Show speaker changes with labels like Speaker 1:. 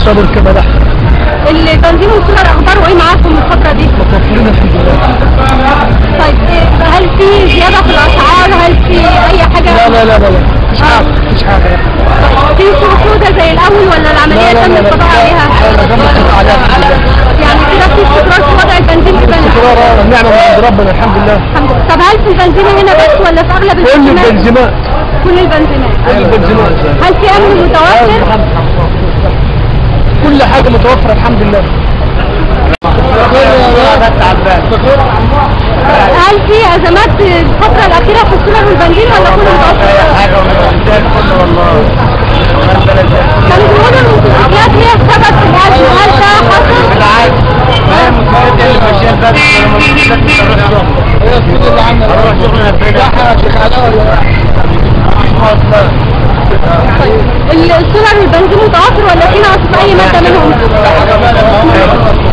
Speaker 1: الصبر كما نحن
Speaker 2: البنزين والسولار اخباره ايه معاكم الفتره دي
Speaker 1: متوفرين الحمد لله
Speaker 2: طيب إيه، هل في زياده في الاسعار هل في اي حاجه
Speaker 1: لا لا لا لا لا مش حاجة مش حاجة
Speaker 2: في سوق سوداء زي الاول ولا العمليه
Speaker 1: لا لا
Speaker 2: تم
Speaker 1: لا لا
Speaker 2: القضاء عليها
Speaker 1: لا لا تم القضاء عليها الحمد لله
Speaker 2: يعني كده في استقرار في وضع البنزين في بلد
Speaker 1: استقرار اه نعمة من عند ربنا الحمد لله
Speaker 2: الحمد لله طب هل في البنزينة هنا بس ولا في اغلب
Speaker 1: كل
Speaker 2: البنزينات
Speaker 1: البنزيمات
Speaker 2: كل البنزينات
Speaker 1: كل البنزيمات
Speaker 2: هل في امن متوفر
Speaker 1: كل حاجة متوفرة الحمد لله
Speaker 2: هل في ازمات الفتره الاخيره في السولر والبنزين ولا كله متوفر
Speaker 3: حاجة ومن الكل والله
Speaker 2: كانوا بيقولوا الموتوسيكلات هي السبب في الازمه هل ده حصل
Speaker 3: بالعكس ما هي المسؤولية اللي ماشية بس المسؤولية مش هروح شغل
Speaker 1: هي السود اللي عندنا
Speaker 3: هروح شغل نفسي
Speaker 1: يا شيخ علاء ولا
Speaker 2: طيب السولر والبنزين متوفر ولا في نقص في اي ماده منهم؟